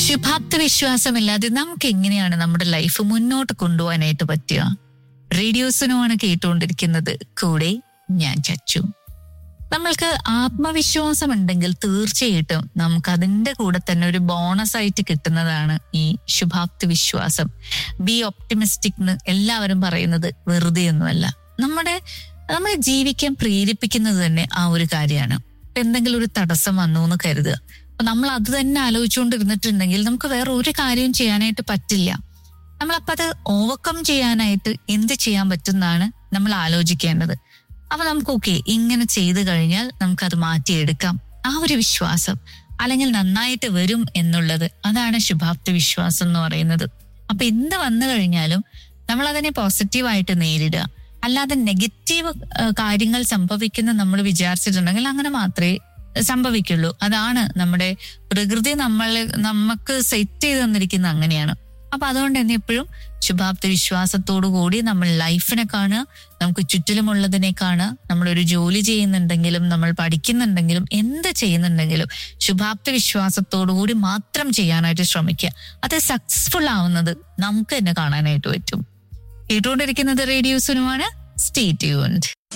ശുഭാപ്ത വിശ്വാസമില്ലാതെ നമുക്ക് എങ്ങനെയാണ് നമ്മുടെ ലൈഫ് മുന്നോട്ട് കൊണ്ടുപോകാനായിട്ട് പറ്റുക റേഡിയോസിനുമാണ് കേട്ടുകൊണ്ടിരിക്കുന്നത് കൂടെ ഞാൻ ചച്ചു നമ്മൾക്ക് ആത്മവിശ്വാസം ഉണ്ടെങ്കിൽ തീർച്ചയായിട്ടും നമുക്ക് അതിന്റെ കൂടെ തന്നെ ഒരു ബോണസ് ആയിട്ട് കിട്ടുന്നതാണ് ഈ ശുഭാപ്തി വിശ്വാസം ബി ഒപ്റ്റിമിസ്റ്റിക് എന്ന് എല്ലാവരും പറയുന്നത് വെറുതെ ഒന്നുമല്ല നമ്മുടെ നമ്മളെ ജീവിക്കാൻ പ്രേരിപ്പിക്കുന്നത് തന്നെ ആ ഒരു കാര്യമാണ് ഇപ്പൊ എന്തെങ്കിലും ഒരു തടസ്സം വന്നു എന്ന് കരുതുക അപ്പൊ നമ്മൾ അത് തന്നെ ആലോചിച്ചുകൊണ്ടിരുന്നിട്ടുണ്ടെങ്കിൽ നമുക്ക് വേറെ ഒരു കാര്യവും ചെയ്യാനായിട്ട് പറ്റില്ല നമ്മളപ്പോ അത് ഓവർകം ചെയ്യാനായിട്ട് എന്ത് ചെയ്യാൻ പറ്റുന്നതാണ് നമ്മൾ ആലോചിക്കേണ്ടത് അപ്പൊ നമുക്ക് ഓക്കെ ഇങ്ങനെ ചെയ്തു കഴിഞ്ഞാൽ നമുക്കത് മാറ്റിയെടുക്കാം ആ ഒരു വിശ്വാസം അല്ലെങ്കിൽ നന്നായിട്ട് വരും എന്നുള്ളത് അതാണ് ശുഭാപ്തി വിശ്വാസം എന്ന് പറയുന്നത് അപ്പൊ എന്ത് വന്നു കഴിഞ്ഞാലും നമ്മൾ അതിനെ പോസിറ്റീവായിട്ട് നേരിടുക അല്ലാതെ നെഗറ്റീവ് കാര്യങ്ങൾ സംഭവിക്കുന്ന നമ്മൾ വിചാരിച്ചിട്ടുണ്ടെങ്കിൽ അങ്ങനെ മാത്രമേ സംഭവിക്കുള്ളൂ അതാണ് നമ്മുടെ പ്രകൃതി നമ്മൾ നമുക്ക് സെറ്റ് ചെയ്ത് തന്നിരിക്കുന്ന അങ്ങനെയാണ് അപ്പൊ അതുകൊണ്ട് തന്നെ എപ്പോഴും ശുഭാപ്തി വിശ്വാസത്തോടു കൂടി നമ്മൾ ലൈഫിനെ കാണുക നമുക്ക് ചുറ്റിലുമുള്ളതിനെ കാണുക നമ്മളൊരു ജോലി ചെയ്യുന്നുണ്ടെങ്കിലും നമ്മൾ പഠിക്കുന്നുണ്ടെങ്കിലും എന്ത് ചെയ്യുന്നുണ്ടെങ്കിലും ശുഭാപ്തി വിശ്വാസത്തോടു കൂടി മാത്രം ചെയ്യാനായിട്ട് ശ്രമിക്കുക അത് സക്സസ്ഫുൾ ആവുന്നത് നമുക്ക് തന്നെ കാണാനായിട്ട് പറ്റും കേട്ടുകൊണ്ടിരിക്കുന്നത് റേഡിയോ സുനുമാണ് സ്റ്റേ ട്യൂൺഡ്